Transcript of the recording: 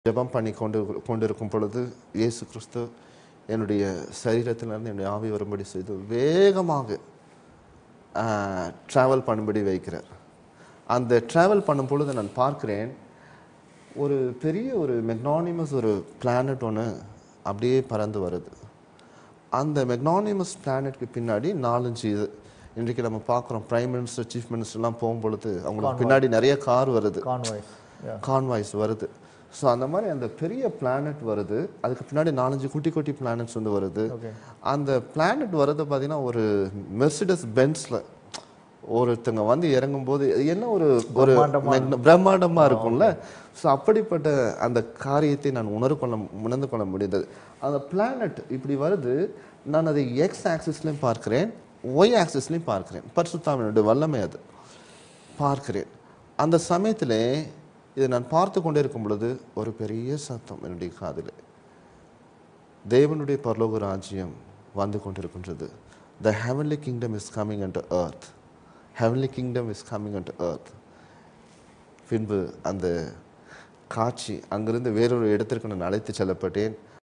ஜெபம் பண்ணி கொண்டு கொண்டிருக்கும் பொழுது இயேசு கிறிஸ்து என்னுடைய சரீரத்திலிருந்து என்னுடைய ஆவி வரும்படி செய்து வேகமாக ட்ராவல் பண்ணும்படி வைக்கிறார் அந்த ட்ராவல் பண்ணும் பொழுது நான் பார்க்கிறேன் ஒரு பெரிய ஒரு மெக்னானிமஸ் ஒரு பிளானட் ஒன்று அப்படியே பறந்து வருது அந்த மெக்னானிமஸ் பிளானட்க்கு பின்னாடி நாலஞ்சு இது இன்றைக்கு நம்ம பார்க்குறோம் பிரைம் மினிஸ்டர் சீஃப் மினிஸ்டர்லாம் போகும் பொழுது அவங்களுக்கு பின்னாடி நிறைய கார் வருது கான்வாய்ஸ் கான்வாய்ஸ் வருது ஸோ அந்த மாதிரி அந்த பெரிய பிளானட் வருது அதுக்கு பின்னாடி நாலஞ்சு குட்டி குட்டி பிளானட்ஸ் வந்து வருது ஓகே அந்த பிளானட் வர்றது பார்த்தீங்கன்னா ஒரு மெர்சிடஸ் பென்ஸில் ஒருத்தங்க வந்து இறங்கும்போது என்ன ஒரு ஒரு மெக்ன- பிரம்மாண்டமா இருக்கும்ல ஸோ அப்படிப்பட்ட அந்த காரியத்தை நான் உணர்வு கொள்ள உணர்ந்து கொள்ள முடிந்தது அந்த பிளானட் இப்படி வருது நான் அதை எக்ஸ் ஆக்சிஸ்லையும் பார்க்கிறேன் ஒய் ஆக்சிஸ்லையும் பார்க்கிறேன் பரிசுத்தாவினுடைய வல்லமை அது பார்க்கிறேன் அந்த சமயத்தில் இதை நான் பார்த்து கொண்டே இருக்கும் பொழுது ஒரு பெரிய சத்தம் என்னுடைய காதில் தேவனுடைய பரலோக ராஜ்யம் வந்து கொண்டிருக்கின்றது the heavenly kingdom is coming and earth heavenly kingdom is coming and earth பின்பு அந்த காட்சி அங்கிருந்து வேறொரு இடத்திற்கு நான் அழைத்து செல்லப்பட்டேன்